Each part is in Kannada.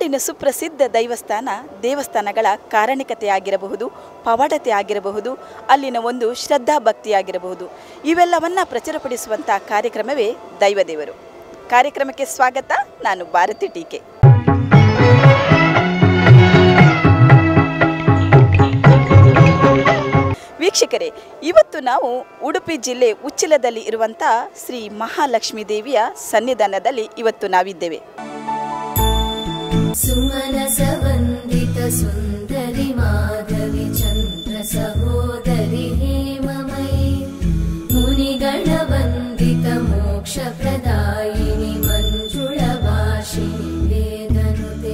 ಅಲ್ಲಿನ ಸುಪ್ರಸಿದ್ಧ ದೈವಸ್ಥಾನ ದೇವಸ್ಥಾನಗಳ ಕಾರಣಿಕತೆ ಆಗಿರಬಹುದು ಪವಾಡತೆ ಆಗಿರಬಹುದು ಅಲ್ಲಿನ ಒಂದು ಶ್ರದ್ಧಾ ಭಕ್ತಿಯಾಗಿರಬಹುದು ಇವೆಲ್ಲವನ್ನ ಪ್ರಚುರಪಡಿಸುವಂಥ ಕಾರ್ಯಕ್ರಮವೇ ದೈವದೇವರು ಕಾರ್ಯಕ್ರಮಕ್ಕೆ ಸ್ವಾಗತ ನಾನು ಭಾರತಿ ಟೀಕೆ ವೀಕ್ಷಕರೇ ಇವತ್ತು ನಾವು ಉಡುಪಿ ಜಿಲ್ಲೆ ಉಚ್ಚಿಲದಲ್ಲಿ ಇರುವಂಥ ಶ್ರೀ ಮಹಾಲಕ್ಷ್ಮೀ ದೇವಿಯ ಸನ್ನಿಧಾನದಲ್ಲಿ ಇವತ್ತು ನಾವಿದ್ದೇವೆ सुमनसवन्दित सुन्दरि माधवि चन्द्र सहोदरि हेममयि मुनिगणवन्दित मोक्षप्रदायिनि मञ्जुळवासिनि वेदनुते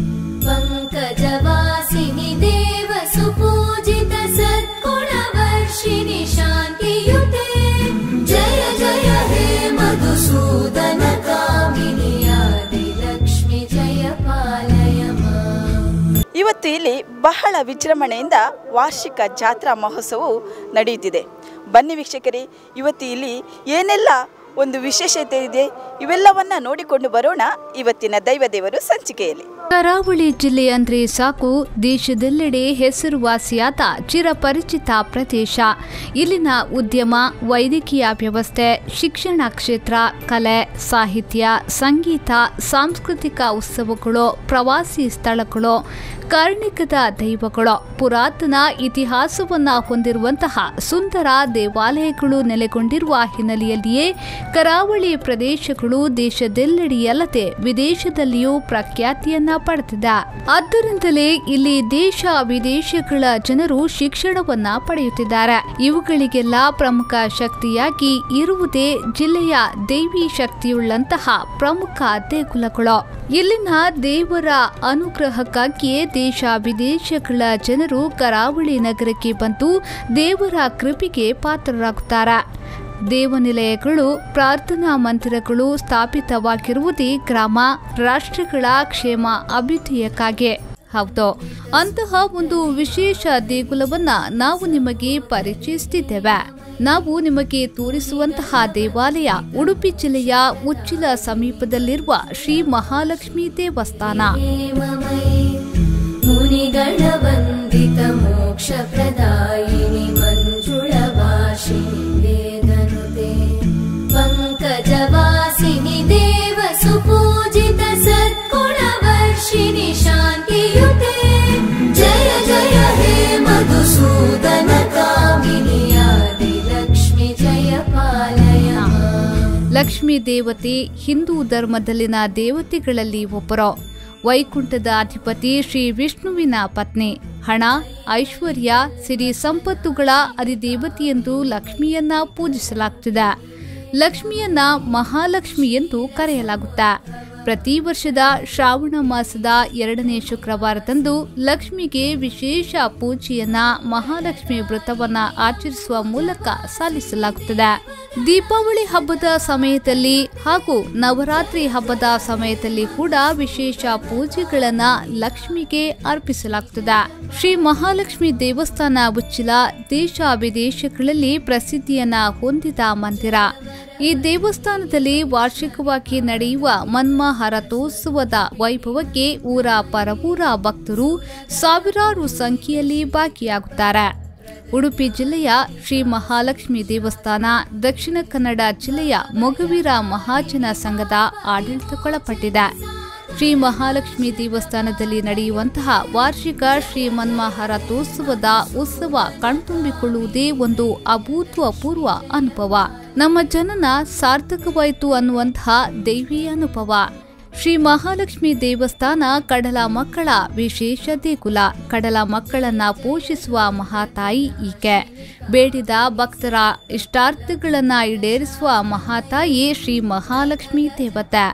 पङ्कजवासिनि देव सुपूजित सद्गुणवर्षिणि शान्तियुते जय जय हे मधुसूदन कामिनि आदिलक्ष्मि जय पालय माम् ಇವತ್ತು ಇಲ್ಲಿ ಬಹಳ ವಿಜೃಂಭಣೆಯಿಂದ ವಾರ್ಷಿಕ ಜಾತ್ರಾ ಮಹೋತ್ಸವವು ನಡೆಯುತ್ತಿದೆ ಬನ್ನಿ ವೀಕ್ಷಕರೇ ಇವತ್ತು ಇಲ್ಲಿ ಏನೆಲ್ಲ ಒಂದು ವಿಶೇಷತೆ ಇದೆ ಇವೆಲ್ಲವನ್ನ ನೋಡಿಕೊಂಡು ಬರೋಣ ಇವತ್ತಿನ ದೈವದೇವರು ಸಂಚಿಕೆಯಲ್ಲಿ ಕರಾವಳಿ ಜಿಲ್ಲೆ ಅಂದ್ರೆ ಸಾಕು ದೇಶದೆಲ್ಲೆಡೆ ಹೆಸರುವಾಸಿಯಾದ ಚಿರಪರಿಚಿತ ಪ್ರದೇಶ ಇಲ್ಲಿನ ಉದ್ಯಮ ವೈದ್ಯಕೀಯ ವ್ಯವಸ್ಥೆ ಶಿಕ್ಷಣ ಕ್ಷೇತ್ರ ಕಲೆ ಸಾಹಿತ್ಯ ಸಂಗೀತ ಸಾಂಸ್ಕೃತಿಕ ಉತ್ಸವಗಳು ಪ್ರವಾಸಿ ಸ್ಥಳಗಳು ಕಾರ್ಣಿಕದ ದೈವಗಳು ಪುರಾತನ ಇತಿಹಾಸವನ್ನ ಹೊಂದಿರುವಂತಹ ಸುಂದರ ದೇವಾಲಯಗಳು ನೆಲೆಗೊಂಡಿರುವ ಹಿನ್ನೆಲೆಯಲ್ಲಿಯೇ ಕರಾವಳಿ ಪ್ರದೇಶಗಳು ದೇಶದೆಲ್ಲೆಡೆಯಲ್ಲದೆ ವಿದೇಶದಲ್ಲಿಯೂ ಪ್ರಖ್ಯಾತಿಯನ್ನ ಪಡೆದಿದೆ ಆದ್ದರಿಂದಲೇ ಇಲ್ಲಿ ದೇಶ ವಿದೇಶಗಳ ಜನರು ಶಿಕ್ಷಣವನ್ನ ಪಡೆಯುತ್ತಿದ್ದಾರೆ ಇವುಗಳಿಗೆಲ್ಲ ಪ್ರಮುಖ ಶಕ್ತಿಯಾಗಿ ಇರುವುದೇ ಜಿಲ್ಲೆಯ ದೇವಿ ಶಕ್ತಿಯುಳ್ಳಂತಹ ಪ್ರಮುಖ ದೇಗುಲಗಳು ಇಲ್ಲಿನ ದೇವರ ಅನುಗ್ರಹಕ್ಕಾಗಿಯೇ ದೇಶ ವಿದೇಶಗಳ ಜನರು ಕರಾವಳಿ ನಗರಕ್ಕೆ ಬಂದು ದೇವರ ಕೃಪೆಗೆ ಪಾತ್ರರಾಗುತ್ತಾರೆ ದೇವನಿಲಯಗಳು ಪ್ರಾರ್ಥನಾ ಮಂದಿರಗಳು ಸ್ಥಾಪಿತವಾಗಿರುವುದೇ ಗ್ರಾಮ ರಾಷ್ಟ್ರಗಳ ಕ್ಷೇಮ ಅಭ್ಯುದಯಕ್ಕಾಗಿ ಹೌದು ಅಂತಹ ಒಂದು ವಿಶೇಷ ದೇಗುಲವನ್ನ ನಾವು ನಿಮಗೆ ಪರಿಚಯಿಸುತ್ತಿದ್ದೇವೆ ನಾವು ನಿಮಗೆ ತೋರಿಸುವಂತಹ ದೇವಾಲಯ ಉಡುಪಿ ಜಿಲ್ಲೆಯ ಉಚ್ಚಿಲ ಸಮೀಪದಲ್ಲಿರುವ ಶ್ರೀ ಮಹಾಲಕ್ಷ್ಮಿ ದೇವಸ್ಥಾನ हेममयि मुनिगणवन्दित मोक्षप्रदायिनि मञ्जुळवासिनि वेदनुते पङ्कजवासिनि देव सुपूजित सद्गुणवर्षिणि शान्तियुते जय जय हे मधुसूदन कामिनि आदिलक्ष्मि जय पालय माम्। ಲಕ್ಷ್ಮೀ ದೇವತೆ ಹಿಂದೂ ಧರ್ಮದಲ್ಲಿನ ದೇವತೆಗಳಲ್ಲಿ ಒಬ್ಬರು ವೈಕುಂಠದ ಅಧಿಪತಿ ಶ್ರೀ ವಿಷ್ಣುವಿನ ಪತ್ನಿ ಹಣ ಐಶ್ವರ್ಯ ಸಿರಿ ಸಂಪತ್ತುಗಳ ಅಧಿದೇವತೆಯೆಂದು ಲಕ್ಷ್ಮಿಯನ್ನ ಪೂಜಿಸಲಾಗುತ್ತಿದೆ ಲಕ್ಷ್ಮಿಯನ್ನ ಮಹಾಲಕ್ಷ್ಮಿ ಎಂದು ಕರೆಯಲಾಗುತ್ತೆ ಪ್ರತಿ ವರ್ಷದ ಶ್ರಾವಣ ಮಾಸದ ಎರಡನೇ ಶುಕ್ರವಾರದಂದು ಲಕ್ಷ್ಮಿಗೆ ವಿಶೇಷ ಪೂಜೆಯನ್ನ ಮಹಾಲಕ್ಷ್ಮಿ ವ್ರತವನ್ನ ಆಚರಿಸುವ ಮೂಲಕ ಸಲ್ಲಿಸಲಾಗುತ್ತದೆ ದೀಪಾವಳಿ ಹಬ್ಬದ ಸಮಯದಲ್ಲಿ ಹಾಗೂ ನವರಾತ್ರಿ ಹಬ್ಬದ ಸಮಯದಲ್ಲಿ ಕೂಡ ವಿಶೇಷ ಪೂಜೆಗಳನ್ನ ಲಕ್ಷ್ಮಿಗೆ ಅರ್ಪಿಸಲಾಗುತ್ತದೆ ಶ್ರೀ ಮಹಾಲಕ್ಷ್ಮಿ ದೇವಸ್ಥಾನ ಉಚ್ಚಿಲ ದೇಶ ವಿದೇಶಗಳಲ್ಲಿ ಪ್ರಸಿದ್ಧಿಯನ್ನ ಹೊಂದಿದ ಮಂದಿರ ಈ ದೇವಸ್ಥಾನದಲ್ಲಿ ವಾರ್ಷಿಕವಾಗಿ ನಡೆಯುವ ಮನ್ಮಹಾರಥೋತ್ಸವದ ವೈಭವಕ್ಕೆ ಊರ ಪರವೂರ ಭಕ್ತರು ಸಾವಿರಾರು ಸಂಖ್ಯೆಯಲ್ಲಿ ಭಾಗಿಯಾಗುತ್ತಾರೆ ಉಡುಪಿ ಜಿಲ್ಲೆಯ ಶ್ರೀ ಮಹಾಲಕ್ಷ್ಮಿ ದೇವಸ್ಥಾನ ದಕ್ಷಿಣ ಕನ್ನಡ ಜಿಲ್ಲೆಯ ಮೊಗವೀರ ಮಹಾಜನ ಸಂಘದ ಆಡಳಿತಕ್ಕೊಳಪಟ್ಟಿದೆ ಶ್ರೀ ಮಹಾಲಕ್ಷ್ಮಿ ದೇವಸ್ಥಾನದಲ್ಲಿ ನಡೆಯುವಂತಹ ವಾರ್ಷಿಕ ಶ್ರೀ ಮನ್ಮಹಾರಥೋತ್ಸವದ ಉತ್ಸವ ಕಣ್ತುಂಬಿಕೊಳ್ಳುವುದೇ ಒಂದು ಅಭೂತಪೂರ್ವ ಅನುಭವ ನಮ್ಮ ಜನನ ಸಾರ್ಥಕವಾಯಿತು ಅನ್ನುವಂತಹ ದೈವಿ ಅನುಭವ ಶ್ರೀ ಮಹಾಲಕ್ಷ್ಮಿ ದೇವಸ್ಥಾನ ಕಡಲ ಮಕ್ಕಳ ವಿಶೇಷ ದೇಗುಲ ಕಡಲ ಮಕ್ಕಳನ್ನ ಪೋಷಿಸುವ ಮಹಾತಾಯಿ ಈಕೆ ಬೇಡಿದ ಭಕ್ತರ ಇಷ್ಟಾರ್ಥಗಳನ್ನ ಈಡೇರಿಸುವ ಮಹಾತಾಯಿ ಶ್ರೀ ಮಹಾಲಕ್ಷ್ಮಿ ದೇವತೆ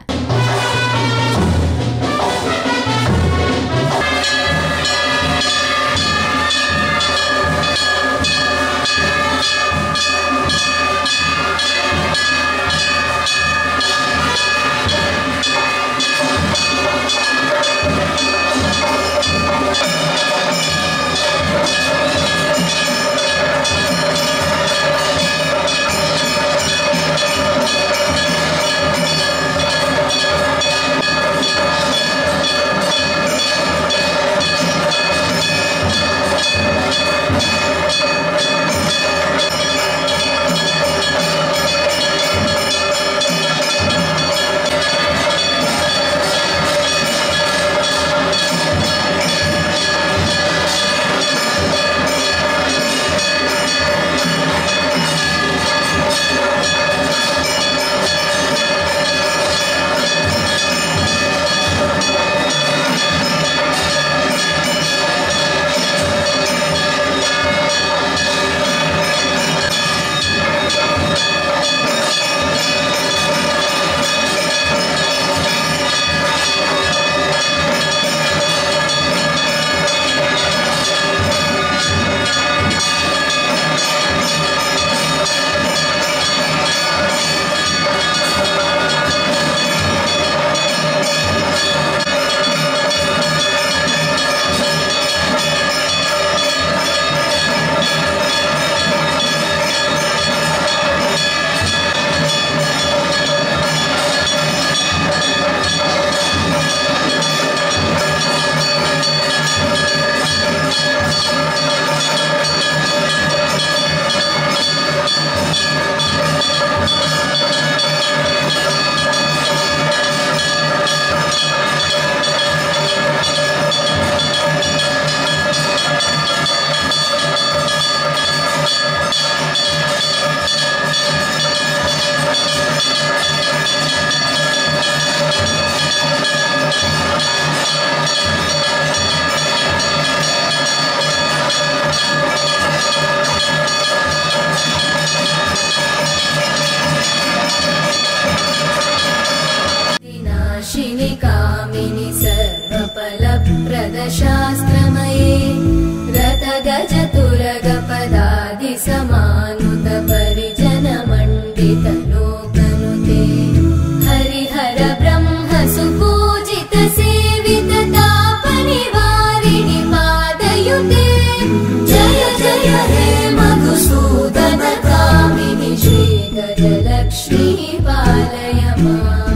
पतितलोकनुते हरिहर ब्रह्म सुपूजित सेवित तापनिवारिणि पादयुते जय जय हे मधुसूदन कामिनि श्रीगजलक्ष्मी पालय माम्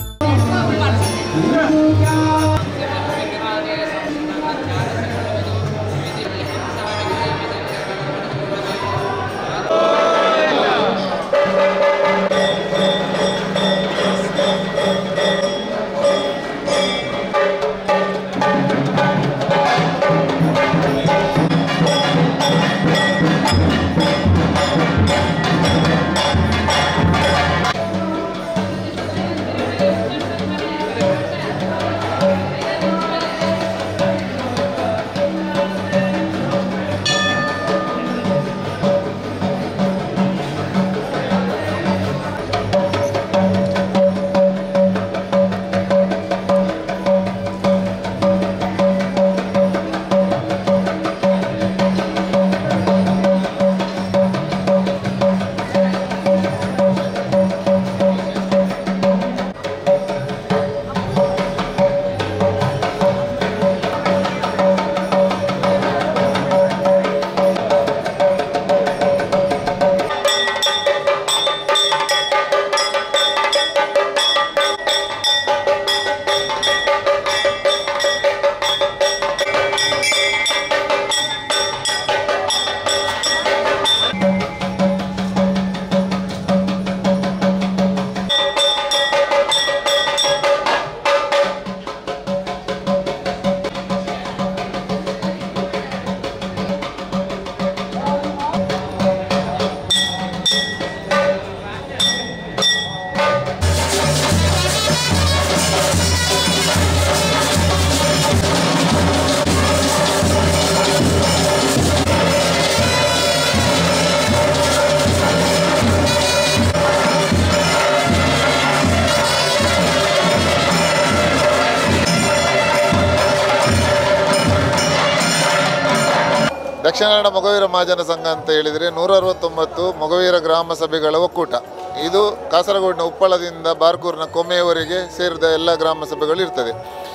ದಕ್ಷಿಣ ಕನ್ನಡ ಮೊಗವೀರ ಮಹಾಜನ ಸಂಘ ಅಂತ ಹೇಳಿದರೆ ನೂರ ಅರವತ್ತೊಂಬತ್ತು ಮೊಗವೀರ ಗ್ರಾಮ ಸಭೆಗಳ ಒಕ್ಕೂಟ ಇದು ಕಾಸರಗೋಡಿನ ಉಪ್ಪಳದಿಂದ ಬಾರ್ಕೂರಿನ ಕೊಮೆಯವರೆಗೆ ಸೇರಿದ ಎಲ್ಲ ಗ್ರಾಮ ಸಭೆಗಳು ಇರ್ತದೆ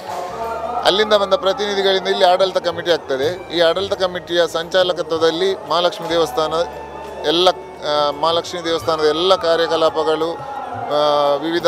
ಅಲ್ಲಿಂದ ಬಂದ ಪ್ರತಿನಿಧಿಗಳಿಂದ ಇಲ್ಲಿ ಆಡಳಿತ ಕಮಿಟಿ ಆಗ್ತದೆ ಈ ಆಡಳಿತ ಕಮಿಟಿಯ ಸಂಚಾಲಕತ್ವದಲ್ಲಿ ಮಹಾಲಕ್ಷ್ಮಿ ದೇವಸ್ಥಾನ ಎಲ್ಲ ಆ, ಮಹಾಲಕ್ಷ್ಮಿ ದೇವಸ್ಥಾನದ ಎಲ್ಲ ಕಾರ್ಯಕಲಾಪಗಳು ಆ, ವಿವಿಧ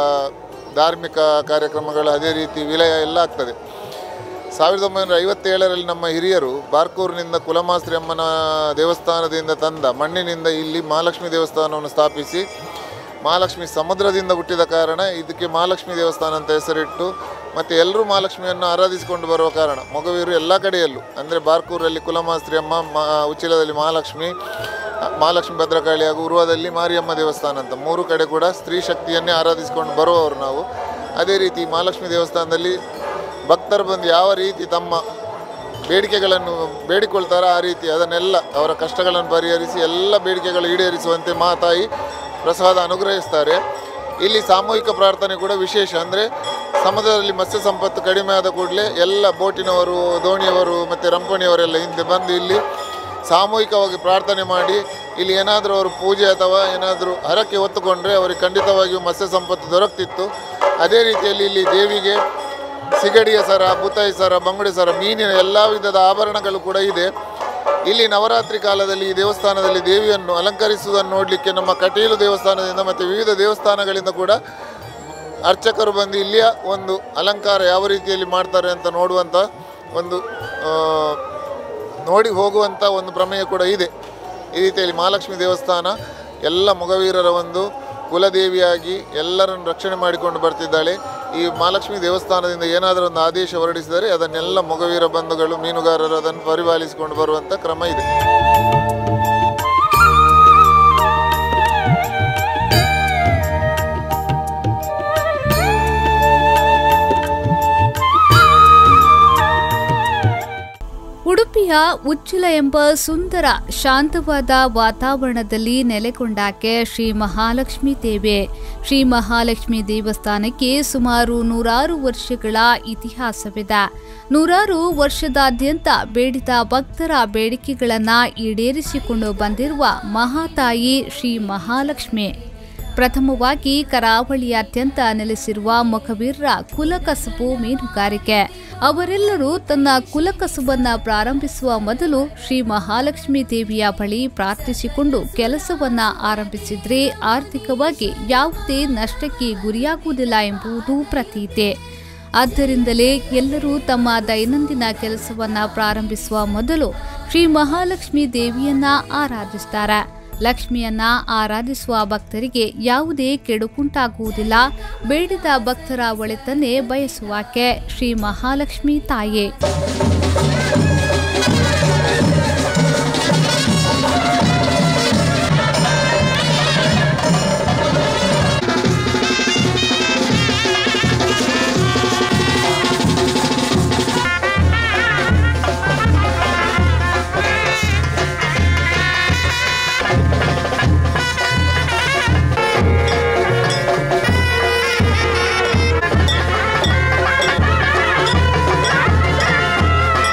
ಧಾರ್ಮಿಕ ಕಾರ್ಯಕ್ರಮಗಳು ಅದೇ ರೀತಿ ವಿಲಯ ಎಲ್ಲ ಆಗ್ತದೆ ಸಾವಿರದ ಒಂಬೈನೂರ ಐವತ್ತೇಳರಲ್ಲಿ ನಮ್ಮ ಹಿರಿಯರು ಬಾರ್ಕೂರಿನಿಂದ ಕುಲಮಾಸ್ತ್ರಿ ಅಮ್ಮನ ದೇವಸ್ಥಾನದಿಂದ ತಂದ ಮಣ್ಣಿನಿಂದ ಇಲ್ಲಿ ಮಹಾಲಕ್ಷ್ಮಿ ದೇವಸ್ಥಾನವನ್ನು ಸ್ಥಾಪಿಸಿ ಮಹಾಲಕ್ಷ್ಮಿ ಸಮುದ್ರದಿಂದ ಹುಟ್ಟಿದ ಕಾರಣ ಇದಕ್ಕೆ ಮಹಾಲಕ್ಷ್ಮಿ ದೇವಸ್ಥಾನ ಅಂತ ಹೆಸರಿಟ್ಟು ಮತ್ತು ಎಲ್ಲರೂ ಮಹಾಲಕ್ಷ್ಮಿಯನ್ನು ಆರಾಧಿಸಿಕೊಂಡು ಬರುವ ಕಾರಣ ಮಗುವೀರು ಎಲ್ಲ ಕಡೆಯಲ್ಲೂ ಅಂದರೆ ಬಾರ್ಕೂರಲ್ಲಿ ಕುಲಮಾಸ್ತ್ರಿ ಅಮ್ಮ ಮಾ ಉಚ್ಚಿಲದಲ್ಲಿ ಮಹಾಲಕ್ಷ್ಮಿ ಮಹಾಲಕ್ಷ್ಮಿ ಭದ್ರಕಾಳಿ ಹಾಗೂ ಉರ್ವದಲ್ಲಿ ಮಾರಿಯಮ್ಮ ದೇವಸ್ಥಾನ ಅಂತ ಮೂರು ಕಡೆ ಕೂಡ ಸ್ತ್ರೀ ಶಕ್ತಿಯನ್ನೇ ಆರಾಧಿಸಿಕೊಂಡು ಬರುವವರು ನಾವು ಅದೇ ರೀತಿ ಮಹಾಲಕ್ಷ್ಮಿ ದೇವಸ್ಥಾನದಲ್ಲಿ ಭಕ್ತರು ಬಂದು ಯಾವ ರೀತಿ ತಮ್ಮ ಬೇಡಿಕೆಗಳನ್ನು ಬೇಡಿಕೊಳ್ತಾರೋ ಆ ರೀತಿ ಅದನ್ನೆಲ್ಲ ಅವರ ಕಷ್ಟಗಳನ್ನು ಪರಿಹರಿಸಿ ಎಲ್ಲ ಬೇಡಿಕೆಗಳು ಈಡೇರಿಸುವಂತೆ ಮಾತಾಯಿ ಪ್ರಸಾದ ಅನುಗ್ರಹಿಸ್ತಾರೆ ಇಲ್ಲಿ ಸಾಮೂಹಿಕ ಪ್ರಾರ್ಥನೆ ಕೂಡ ವಿಶೇಷ ಅಂದರೆ ಸಮುದ್ರದಲ್ಲಿ ಮತ್ಸ್ಯ ಸಂಪತ್ತು ಕಡಿಮೆ ಆದ ಕೂಡಲೇ ಎಲ್ಲ ಬೋಟಿನವರು ದೋಣಿಯವರು ಮತ್ತು ರಂಪಣಿಯವರೆಲ್ಲ ಹಿಂದೆ ಬಂದು ಇಲ್ಲಿ ಸಾಮೂಹಿಕವಾಗಿ ಪ್ರಾರ್ಥನೆ ಮಾಡಿ ಇಲ್ಲಿ ಏನಾದರೂ ಅವರು ಪೂಜೆ ಅಥವಾ ಏನಾದರೂ ಹರಕೆ ಹೊತ್ತುಕೊಂಡ್ರೆ ಅವರಿಗೆ ಖಂಡಿತವಾಗಿಯೂ ಮತ್ಸ್ಯ ಸಂಪತ್ತು ದೊರಕ್ತಿತ್ತು ಅದೇ ರೀತಿಯಲ್ಲಿ ಇಲ್ಲಿ ದೇವಿಗೆ ಸಿಗಡಿಯ ಸರ ಬುತಾಯಿ ಸರ ಬಂಗುಡೆ ಸರ ಮೀನಿನ ಎಲ್ಲ ವಿಧದ ಆಭರಣಗಳು ಕೂಡ ಇದೆ ಇಲ್ಲಿ ನವರಾತ್ರಿ ಕಾಲದಲ್ಲಿ ಈ ದೇವಸ್ಥಾನದಲ್ಲಿ ದೇವಿಯನ್ನು ಅಲಂಕರಿಸುವುದನ್ನು ನೋಡಲಿಕ್ಕೆ ನಮ್ಮ ಕಟೀಲು ದೇವಸ್ಥಾನದಿಂದ ಮತ್ತು ವಿವಿಧ ದೇವಸ್ಥಾನಗಳಿಂದ ಕೂಡ ಅರ್ಚಕರು ಬಂದು ಇಲ್ಲಿಯ ಒಂದು ಅಲಂಕಾರ ಯಾವ ರೀತಿಯಲ್ಲಿ ಮಾಡ್ತಾರೆ ಅಂತ ನೋಡುವಂಥ ಒಂದು ಆ, ನೋಡಿ ಹೋಗುವಂಥ ಒಂದು ಪ್ರಮೇಯ ಕೂಡ ಇದೆ ಈ ರೀತಿಯಲ್ಲಿ ಮಹಾಲಕ್ಷ್ಮಿ ದೇವಸ್ಥಾನ ಎಲ್ಲ ಮೊಗವೀರರ ಒಂದು ಕುಲದೇವಿಯಾಗಿ ಎಲ್ಲರನ್ನು ರಕ್ಷಣೆ ಮಾಡಿಕೊಂಡು ಬರ್ತಿದ್ದಾಳೆ ಈ ಮಹಾಲಕ್ಷ್ಮಿ ದೇವಸ್ಥಾನದಿಂದ ಏನಾದರೂ ಒಂದು ಆದೇಶ ಹೊರಡಿಸಿದರೆ ಅದನ್ನೆಲ್ಲ ಮೊಗವೀರ ಬಂಧುಗಳು ಮೀನುಗಾರರು ಅದನ್ನು ಪರಿಪಾಲಿಸಿಕೊಂಡು ಬರುವಂಥ ಕ್ರಮ ಇದೆ ಉಡುಪಿಯ ಹಳ್ಳಿಯ ಉಚ್ಚಲ ಎಂಬ ಸುಂದರ ಶಾಂತವಾದ ವಾತಾವರಣದಲ್ಲಿ ನೆಲೆಗೊಂಡಾಕೆ ಶ್ರೀ ಮಹಾಲಕ್ಷ್ಮೀ ದೇವಿ ಶ್ರೀ ಮಹಾಲಕ್ಷ್ಮಿ ದೇವಸ್ಥಾನಕ್ಕೆ ಸುಮಾರು ನೂರಾರು ವರ್ಷಗಳ ಇತಿಹಾಸವಿದೆ ನೂರಾರು ವರ್ಷದಾದ್ಯಂತ ಬೇಡಿದ ಭಕ್ತರ ಬೇಡಿಕೆಗಳನ್ನ ಈಡೇರಿಸಿಕೊಂಡು ಬಂದಿರುವ ಮಹಾತಾಯಿ ಶ್ರೀ ಮಹಾಲಕ್ಷ್ಮಿ ಪ್ರಥಮವಾಗಿ ಕರಾವಳಿಯಾದ್ಯಂತ ನೆಲೆಸಿರುವ ಮೊಕವೀರರ ಕುಲಕಸಬು ಮೀನುಗಾರಿಕೆ ಅವರೆಲ್ಲರೂ ತನ್ನ ಕುಲಕಸುಬನ್ನ ಪ್ರಾರಂಭಿಸುವ ಮೊದಲು ಶ್ರೀ ಮಹಾಲಕ್ಷ್ಮಿ ದೇವಿಯ ಬಳಿ ಪ್ರಾರ್ಥಿಸಿಕೊಂಡು ಕೆಲಸವನ್ನ ಆರಂಭಿಸಿದ್ರೆ ಆರ್ಥಿಕವಾಗಿ ಯಾವುದೇ ನಷ್ಟಕ್ಕೆ ಗುರಿಯಾಗುವುದಿಲ್ಲ ಎಂಬುದು ಪ್ರತೀತೆ ಆದ್ದರಿಂದಲೇ ಎಲ್ಲರೂ ತಮ್ಮ ದೈನಂದಿನ ಕೆಲಸವನ್ನ ಪ್ರಾರಂಭಿಸುವ ಮೊದಲು ಶ್ರೀ ಮಹಾಲಕ್ಷ್ಮಿ ದೇವಿಯನ್ನ ಆರಾಧಿಸ್ತಾರೆ ಲಕ್ಷ್ಮಿಯನ್ನ ಆರಾಧಿಸುವ ಭಕ್ತರಿಗೆ ಯಾವುದೇ ಕೆಡುಕುಂಟಾಗುವುದಿಲ್ಲ ಬೇಡಿದ ಭಕ್ತರ ಒಳಿತನ್ನೇ ಬಯಸುವಾಕೆ ಶ್ರೀ ಮಹಾಲಕ್ಷ್ಮಿ ತಾಯೇ ಿ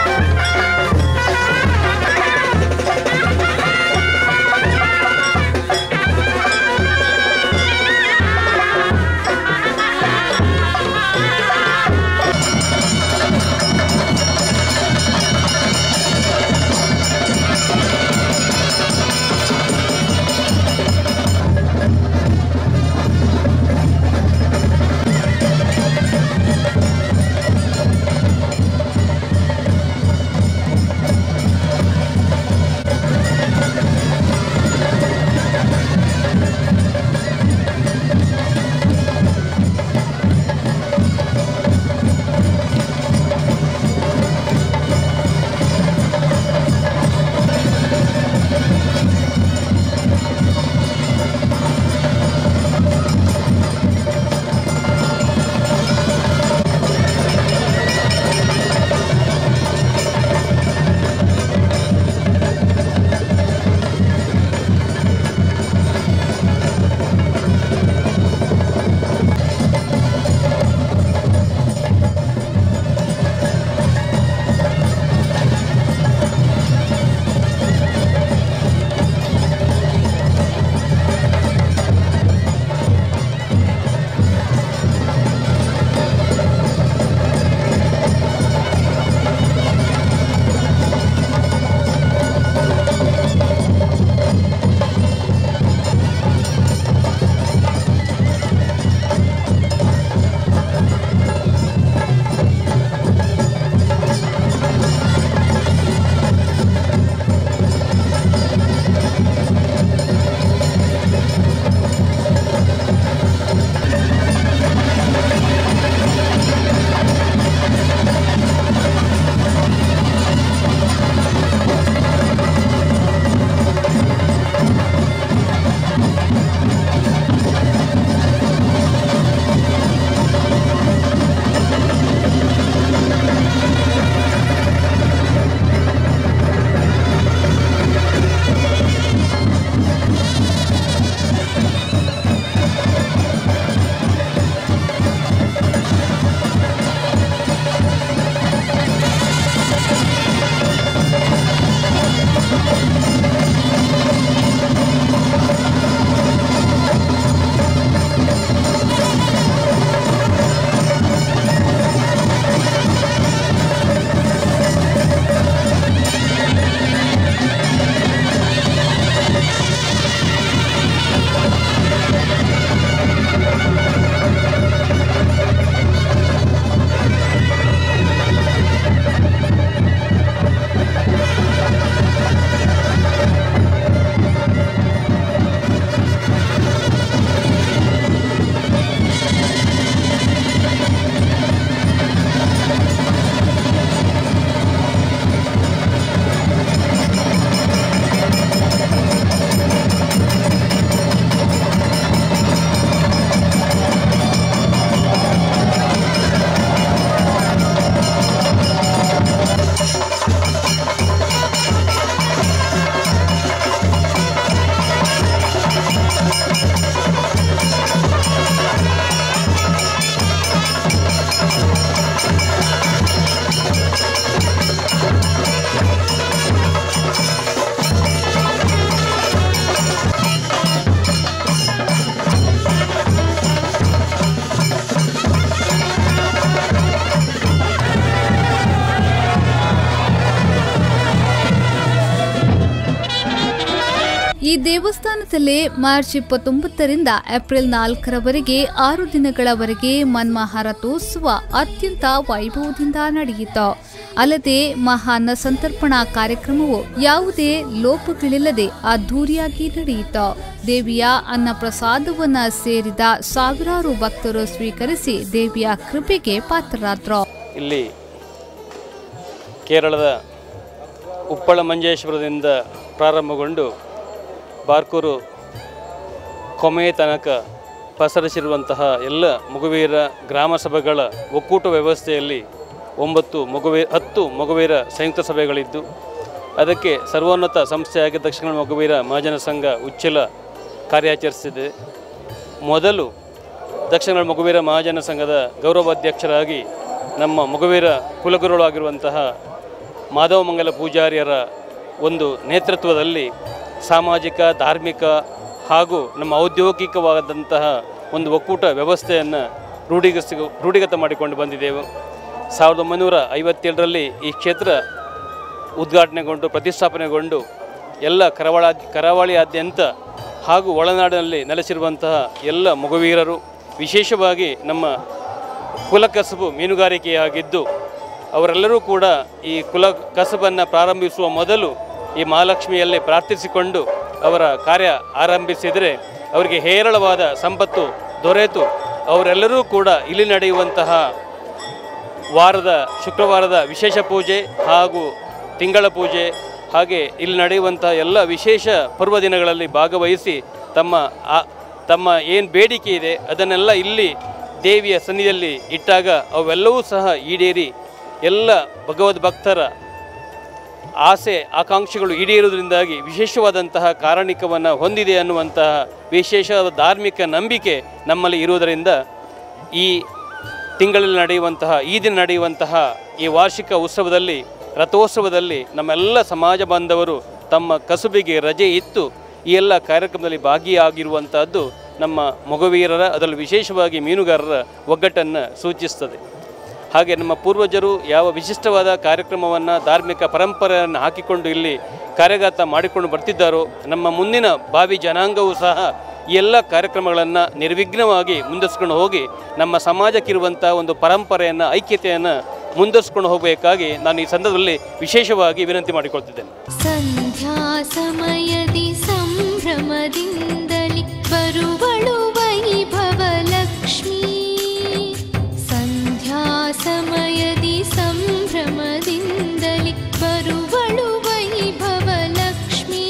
ದೇವಸ್ಥಾನದಲ್ಲಿ ಮಾರ್ಚ್ ಇಪ್ಪತ್ತೊಂಬತ್ತರಿಂದ ಏಪ್ರಿಲ್ ನಾಲ್ಕರವರೆಗೆ ಆರು ದಿನಗಳವರೆಗೆ ಮನ್ಮಹಾರಥೋತ್ಸವ ಅತ್ಯಂತ ವೈಭವದಿಂದ ನಡೆಯಿತು ಅಲ್ಲದೆ ಮಹಾನ್ನ ಸಂತರ್ಪಣಾ ಕಾರ್ಯಕ್ರಮವು ಯಾವುದೇ ಲೋಪಗಳಿಲ್ಲದೆ ಅದ್ಧೂರಿಯಾಗಿ ನಡೆಯಿತು ದೇವಿಯ ಅನ್ನ ಪ್ರಸಾದವನ್ನ ಸೇರಿದ ಸಾವಿರಾರು ಭಕ್ತರು ಸ್ವೀಕರಿಸಿ ದೇವಿಯ ಕೃಪೆಗೆ ಪಾತ್ರರಾದ್ರು ಇಲ್ಲಿ ಕೇರಳದ ಉಪ್ಪಳ ಮಂಜೇಶ್ವರದಿಂದ ಪ್ರಾರಂಭಗೊಂಡು ಬಾರ್ಕೂರು ಕೊಮೆಯ ತನಕ ಪಸರಿಸಿರುವಂತಹ ಎಲ್ಲ ಮಗುವೀರ ಗ್ರಾಮ ಸಭೆಗಳ ಒಕ್ಕೂಟ ವ್ಯವಸ್ಥೆಯಲ್ಲಿ ಒಂಬತ್ತು ಮಗುವೀ ಹತ್ತು ಮಗುವೀರ ಸಂಯುಕ್ತ ಸಭೆಗಳಿದ್ದು ಅದಕ್ಕೆ ಸರ್ವೋನ್ನತ ಸಂಸ್ಥೆಯಾಗಿ ದಕ್ಷಿಣ ಮಗುವೀರ ಮಹಾಜನ ಸಂಘ ಉಚ್ಚಿಲ ಕಾರ್ಯಾಚರಿಸಿದೆ ಮೊದಲು ದಕ್ಷಿಣ ಮಗುವೀರ ಮಹಾಜನ ಸಂಘದ ಗೌರವಾಧ್ಯಕ್ಷರಾಗಿ ನಮ್ಮ ಮಗುವೀರ ಕುಲಗುರುಗಳಾಗಿರುವಂತಹ ಮಾಧವಮಂಗಲ ಪೂಜಾರಿಯರ ಒಂದು ನೇತೃತ್ವದಲ್ಲಿ ಸಾಮಾಜಿಕ ಧಾರ್ಮಿಕ ಹಾಗೂ ನಮ್ಮ ಔದ್ಯೋಗಿಕವಾದಂತಹ ಒಂದು ಒಕ್ಕೂಟ ವ್ಯವಸ್ಥೆಯನ್ನು ರೂಢಿಗಸಿ ರೂಢಿಗತ ಮಾಡಿಕೊಂಡು ಬಂದಿದ್ದೆವು ಸಾವಿರದ ಒಂಬೈನೂರ ಐವತ್ತೇಳರಲ್ಲಿ ಈ ಕ್ಷೇತ್ರ ಉದ್ಘಾಟನೆಗೊಂಡು ಪ್ರತಿಷ್ಠಾಪನೆಗೊಂಡು ಎಲ್ಲ ಕರಾವಳ ಕರಾವಳಿಯಾದ್ಯಂತ ಹಾಗೂ ಒಳನಾಡಿನಲ್ಲಿ ನೆಲೆಸಿರುವಂತಹ ಎಲ್ಲ ಮಗುವೀರರು ವಿಶೇಷವಾಗಿ ನಮ್ಮ ಕುಲ ಕಸಬು ಮೀನುಗಾರಿಕೆಯಾಗಿದ್ದು ಅವರೆಲ್ಲರೂ ಕೂಡ ಈ ಕುಲ ಕಸಬನ್ನು ಪ್ರಾರಂಭಿಸುವ ಮೊದಲು ಈ ಮಹಾಲಕ್ಷ್ಮಿಯಲ್ಲಿ ಪ್ರಾರ್ಥಿಸಿಕೊಂಡು ಅವರ ಕಾರ್ಯ ಆರಂಭಿಸಿದರೆ ಅವರಿಗೆ ಹೇರಳವಾದ ಸಂಪತ್ತು ದೊರೆತು ಅವರೆಲ್ಲರೂ ಕೂಡ ಇಲ್ಲಿ ನಡೆಯುವಂತಹ ವಾರದ ಶುಕ್ರವಾರದ ವಿಶೇಷ ಪೂಜೆ ಹಾಗೂ ತಿಂಗಳ ಪೂಜೆ ಹಾಗೆ ಇಲ್ಲಿ ನಡೆಯುವಂತಹ ಎಲ್ಲ ವಿಶೇಷ ಪರ್ವ ದಿನಗಳಲ್ಲಿ ಭಾಗವಹಿಸಿ ತಮ್ಮ ಆ- ತಮ್ಮ ಏನು ಬೇಡಿಕೆ ಇದೆ ಅದನ್ನೆಲ್ಲ ಇಲ್ಲಿ ದೇವಿಯ ಸನ್ನಿಧಿಯಲ್ಲಿ ಇಟ್ಟಾಗ ಅವೆಲ್ಲವೂ ಸಹ ಈಡೇರಿ ಎಲ್ಲ ಭಗವದ್ ಭಕ್ತರ ಆಸೆ ಆಕಾಂಕ್ಷೆಗಳು ಈಡೇರುವುದರಿಂದಾಗಿ ವಿಶೇಷವಾದಂತಹ ಕಾರಣಿಕವನ್ನು ಹೊಂದಿದೆ ಅನ್ನುವಂತಹ ವಿಶೇಷವಾದ ಧಾರ್ಮಿಕ ನಂಬಿಕೆ ನಮ್ಮಲ್ಲಿ ಇರುವುದರಿಂದ ಈ ತಿಂಗಳಲ್ಲಿ ನಡೆಯುವಂತಹ ಈ ದಿನ ನಡೆಯುವಂತಹ ಈ ವಾರ್ಷಿಕ ಉತ್ಸವದಲ್ಲಿ ರಥೋತ್ಸವದಲ್ಲಿ ನಮ್ಮೆಲ್ಲ ಸಮಾಜ ಬಾಂಧವರು ತಮ್ಮ ಕಸುಬಿಗೆ ರಜೆ ಇತ್ತು ಈ ಎಲ್ಲ ಕಾರ್ಯಕ್ರಮದಲ್ಲಿ ಭಾಗಿಯಾಗಿರುವಂತಹದ್ದು ನಮ್ಮ ಮಗುವೀರರ ಅದರಲ್ಲೂ ವಿಶೇಷವಾಗಿ ಮೀನುಗಾರರ ಒಗ್ಗಟ್ಟನ್ನು ಸೂಚಿಸ್ತದೆ ಹಾಗೆ ನಮ್ಮ ಪೂರ್ವಜರು ಯಾವ ವಿಶಿಷ್ಟವಾದ ಕಾರ್ಯಕ್ರಮವನ್ನು ಧಾರ್ಮಿಕ ಪರಂಪರೆಯನ್ನು ಹಾಕಿಕೊಂಡು ಇಲ್ಲಿ ಕಾರ್ಯಗಾತ ಮಾಡಿಕೊಂಡು ಬರ್ತಿದ್ದಾರೋ ನಮ್ಮ ಮುಂದಿನ ಭಾವಿ ಜನಾಂಗವೂ ಸಹ ಈ ಎಲ್ಲ ಕಾರ್ಯಕ್ರಮಗಳನ್ನು ನಿರ್ವಿಘ್ನವಾಗಿ ಮುಂದರ್ಸ್ಕೊಂಡು ಹೋಗಿ ನಮ್ಮ ಸಮಾಜಕ್ಕಿರುವಂಥ ಒಂದು ಪರಂಪರೆಯನ್ನು ಐಕ್ಯತೆಯನ್ನು ಮುಂದರ್ಸ್ಕೊಂಡು ಹೋಗಬೇಕಾಗಿ ನಾನು ಈ ಸಂದರ್ಭದಲ್ಲಿ ವಿಶೇಷವಾಗಿ ವಿನಂತಿ ಮಾಡಿಕೊಳ್ತಿದ್ದೇನೆ ಸಂಧ್ಯಾ ಸಮಯದಿ ಸಂಭ್ರಮದಿಂದಲಿ ಬರುವಳು ವೈಭವ ಲಕ್ಷ್ಮೀ ಸಂಧ್ಯಾ ಸಮಯದಿ ಸಂಭ್ರಮದಿಂದಲಿ ಬರುವಳು ವೈಭವ ಲಕ್ಷ್ಮೀ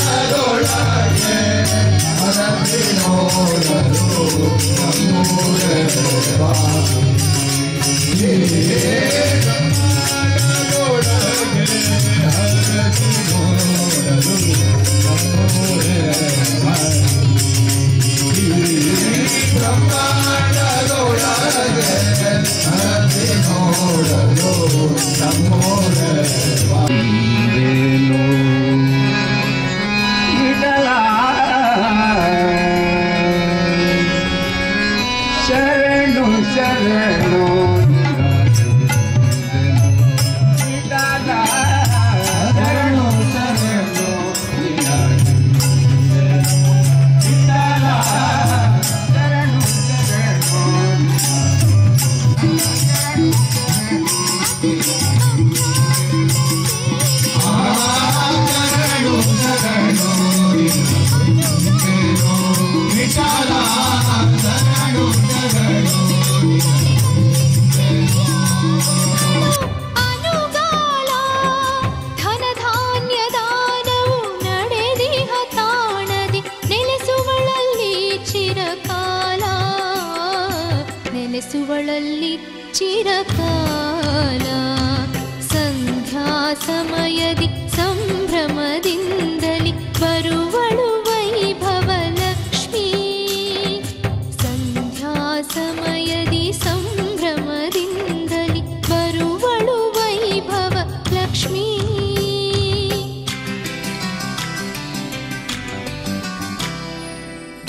ಶರಣು ಶರಣು ಶರಣು ಶರಣು ಶರಣು ಶರಣು ಅನುಗಾಲ ಧನಧಾನ್ಯ ದಾನವು ನಡೆದಿಹ ತಾಣದಿ ನೆಲೆಸುವಳಲ್ಲಿ ಚಿರಕಾಲ ನೆಲೆಸುವಳಲ್ಲಿ ಚಿರಕಾಲ ಸಂಧ್ಯಾ ಸಮಯದಿ ಸಂಭ್ರಮದಿಂದಲಿ ಬರುವಳು ವೈಭವ ಲಕ್ಷ್ಮೀ ಸಂಧ್ಯಾ ಸಮಯದಿ ಸಂಭ್ರಮದಿಂದಲಿ ಬರುವಳು ವೈಭವ ಲಕ್ಷ್ಮೀ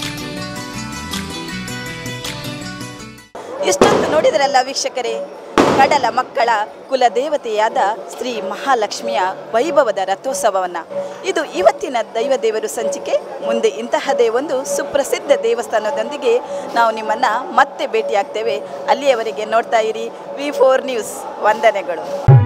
ಇಷ್ಟೊಂದು ನೋಡಿದ್ರಲ್ಲ ವೀಕ್ಷಕರೇ ಕಡಲ ಮಕ್ಕಳ ಕುಲದೇವತೆಯಾದ ಶ್ರೀ ಮಹಾಲಕ್ಷ್ಮಿಯ ವೈಭವದ ರಥೋತ್ಸವವನ್ನು ಇದು ಇವತ್ತಿನ ದೈವ ದೇವರು ಸಂಚಿಕೆ ಮುಂದೆ ಇಂತಹದೇ ಒಂದು ಸುಪ್ರಸಿದ್ಧ ದೇವಸ್ಥಾನದೊಂದಿಗೆ ನಾವು ನಿಮ್ಮನ್ನು ಮತ್ತೆ ಭೇಟಿಯಾಗ್ತೇವೆ ಅಲ್ಲಿಯವರೆಗೆ ನೋಡ್ತಾ ಇರಿ ವಿ ಫೋರ್ ನ್ಯೂಸ್ ವಂದನೆಗಳು